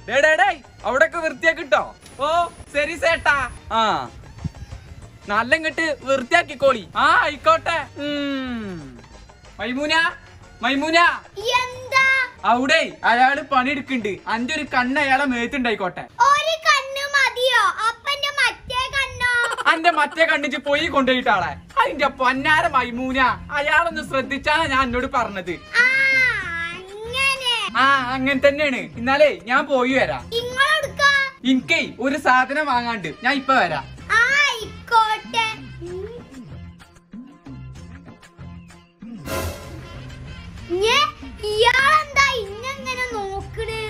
ഡേടേ അവിടൊക്കെ വൃത്തിയാക്കിട്ടോ ഓ ശരി സേട്ടാ ആ നല്ല ഇങ്ങട്ട് വൃത്തിയാക്കിക്കോളി ആ ആയിക്കോട്ടെ ഉം. മൈമൂന മൈമൂന എന്താ അവിടെ അയാള് പണിയെടുക്കുന്നുണ്ട് അന്റെ ഒരു കണ്ണ് അയാളെ മേത്തുണ്ടായിക്കോട്ടെ ഒരു കണ്ണ് മതിയോ അപ്പന്റെ മറ്റേ കണ്ണോ അന്റെ മറ്റേ കണ്ണിച്ച് പോയി കൊണ്ടുപോയിട്ടാളെ അതിന്റെ പൊന്നാര മൈമൂന അയാളൊന്ന് ശ്രദ്ധിച്ചാണ് ഞാൻ എന്നോട് പറഞ്ഞത് ആ അങ്ങനെ ആ അങ്ങനെ തന്നെയാണ് എന്നാലേ ഞാൻ പോയി വരാം ഇങ്ങളെടുക്ക എനിക്കേ ഒരു സാധനം വാങ്ങാണ്ട് ഞാൻ ഇപ്പൊ വരാം ആയിക്കോട്ടെ ഞെ, ഇയാളെന്താ ഇന്നെങ്ങനെ നോക്കണ്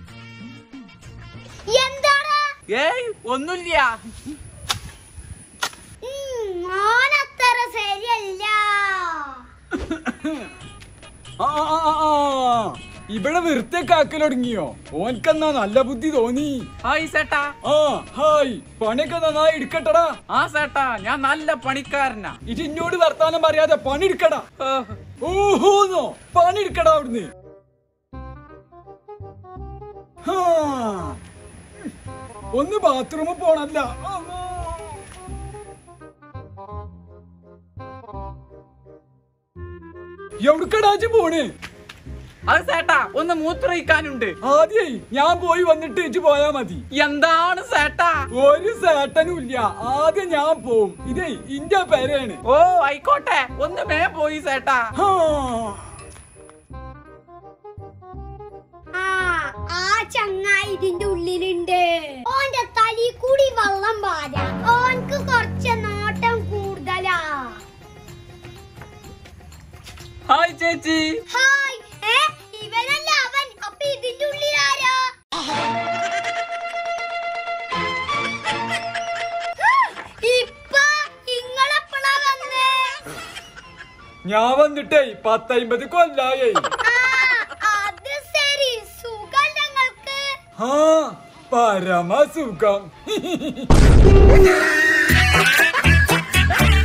എന്താടാ ഏയ് ഒന്നുമില്ല ഉം, മോനത്ര ശരിയല്ല ആ, ആ, ആ, ആ. ഇവിടെ വൃത്തിയൊക്കെ ആക്കൽ തുടങ്ങിയോ ഓൻക്കെന്നാ നല്ല ബുദ്ധി തോന്നി ഹായ് സേട്ടാ ആ ഹായ് പണിയൊക്കെ നന്നായി എടുക്കട്ടടാ ആ സേട്ടാ ഞാൻ നല്ല പണിക്കാരനാ ഇത് ഇന്നോട് വർത്താനം പറയാതെ പണി എടുക്കടാ ഓ, ഓഹോന്നോ പണി എടുക്കടാ അവിടുന്ന് ഹാ. ഒന്ന് ബാത്റൂമിൽ പോണല്ല അമ്മോ. എവിടുക്കടാച്ച് പോണ് അത് സേട്ടാ ഒന്ന് മൂത്രയിക്കാനുണ്ട് ആദ്യേ ഞാൻ പോയി വന്നിട്ട് ഇജ്ജ് പോയാ മതി എന്താണ് സേട്ടാ ഒരു സേട്ടനും ഇല്ല ആദ്യം ഞാൻ പോവും ഇതേ ഇന്റെ പേരാണ് ഓ ആയിക്കോട്ടെ ഒന്ന് മേ പോയി സേട്ടാ ഹാ. ആ ആ ചങ്ങായി ഇതിന്റെ ഉള്ളിലുണ്ട് ഓന്റെ തലി കൂടി വെള്ളം പാരാ ഓൻക്ക് കുറച്ച് നോട്ടം കൂടുതലാ ഹായ് ചേച്ചി ഹായ് ഏ ഇവനല്ല അവൻ അപ്പൊ ഇതിന്റെ ഉള്ളിലാരാ ഇപ്പൊ ഇങ്ങളെപ്പോഴാ വന്നേ ഞാൻ വന്നിട്ടേ പത്തൈമ്പത് കൊല്ലായേ ആ അത് ശരി സുഖം ഞങ്ങൾക്ക് ഹാ പരമസുഖം